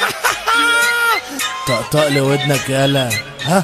طقطق لي ودنك يالا ها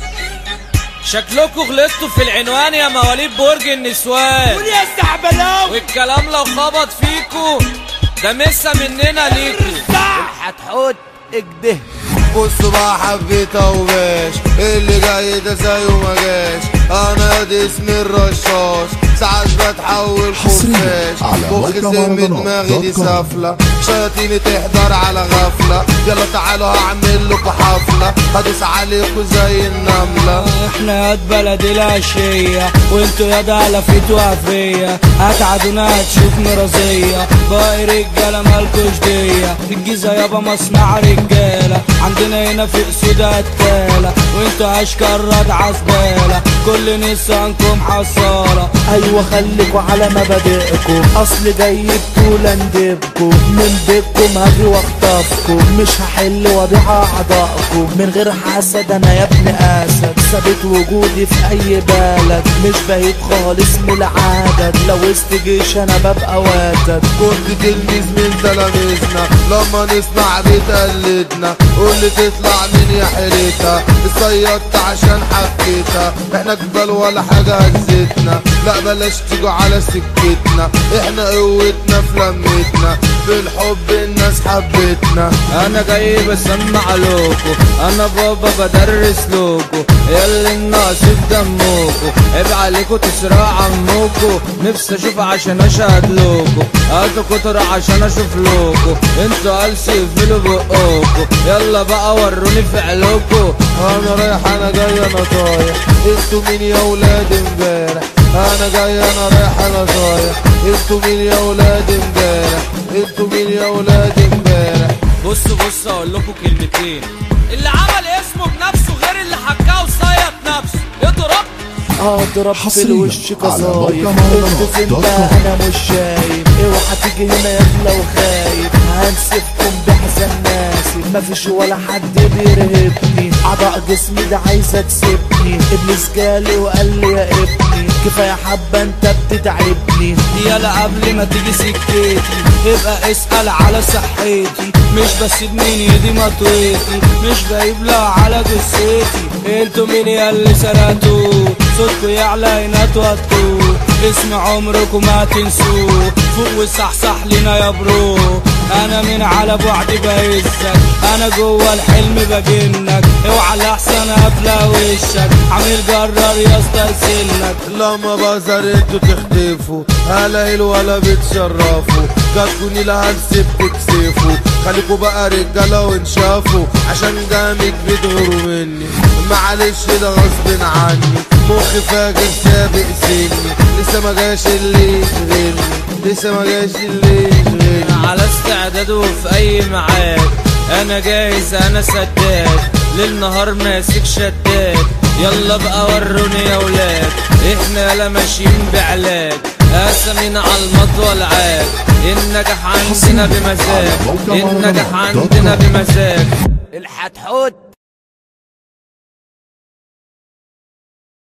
شكلكوا غلطتوا في العنوان يا مواليد برج النسوان قول يا استعبلاوي والكلام لو خبط فيكوا ده مسا مننا ليكوا هتحط اجده بص بقى حبيتها وباش اللي جاي ده زيه ما جاش انا دي اسمي الرشاش ساعات بتحول حصرياً خفاش على مخ موقع سم مهرجانات دماغي دي دوت كوم. سافلة شياطيني تحضر على غفلة يلا تعالوا هعمل لكم حفلة هدوس عليكم زي النملة احنا ياد بلد العشية وانتوا ياد علفيت وعفية هتعدونا هتشوفنا رزية باقي رجالة مالكوش دية الجيزة يابا مصنع رجالة عندنا هنا في اسود قتالة وانتوا اشكال ردعة زبالة كل نسانكم حصالة ايوه خليكوا على مبادئكم اصل جاي بطولة ندبكم من بيتكم هاجي واخطفكم مش هحل وابيع اعضائكم من غير حسد انا يا ابن اسد ثابت وجودي في اي بلد مش بعيد خالص من العدد لو وسط جيش انا ببقى واتد كنت تلميذ من تلاميذنا لما نسمع بتقلدنا قول لي تطلع مين يا حيلتها اتصيدت عشان حكيتها احنا جبال ولا حاجة هزتنا لا بلاش تيجوا على سكتنا احنا قوتنا في لمتنا في الحب الناس حبتنا انا جاي بسمع لوكو انا بابا بدرس لوكو ياللي الناقص في دموكو عيب عليكو تسرقوا عموكو نفسي اشوف عشان اشهد لوكو هاتوا كتر عشان اشوف لوكو انتوا قلسي يقفلوا بقوكو يلا بقى وروني فعلكو انا رايح انا جاي انا طايح انتوا مين يا ولاد امبارح انا جاي انا رايح انا طايح انتوا مين يا ولاد امبارح انتوا مين يا ولاد امبارح بصوا بصوا اقول لكم كلمتين اللي عمل اسمه بنفسه غير اللي حكاه وصيط نفسه اضرب اضرب في حصرياً الوش على موقع قصايف مهرجانات انتوا فين دوت بقى كوم. انا مش شايف اوعى تيجي هنا يا لو خايف هنسيبكم بحزن ناسي مفيش ولا حد بيرهبني اعضاء جسمي ده عايزه تسيبني ابليس جالي وقال لي يا ابني كفايه حبه انت بتتعبني يلا قبل ما تيجي سكتي ابقى اسأل على صحتي مش بسيب مين ايدي مطويتي مش بايب لا على جثتي انتوا مين يا اللي سرقتوا صوتكوا يعلى هنا توتوا اسم عمركم ما تنسوه فوق وصحصح لنا يا برو انا من على بعد بهزك انا جوه الحلم بجنك اوعى الاحسن افلى وشك عامل جرار يا اسطى سنك لما بزر انتوا تختفوا هلاقي ولا بتشرفوا جاتكوا نيلة هنسيب تكسفوا خليكوا بقى رجالة وانشافوا عشان جامد بتغيروا مني معلش ده غصب عني مخي فاجر سابق سني لسه ما جاش اللي يشغلني لسه ما جاش اللي يشغلني على استعداد وفي اي ميعاد انا جاهز انا سداد ليل نهار ماسك شداد يلا بقى وروني يا ولاد احنا لا ماشيين بعلاج قسمين على المضوى العاد النجاح عندنا بمزاج النجاح عندنا بمزاج الحتحوت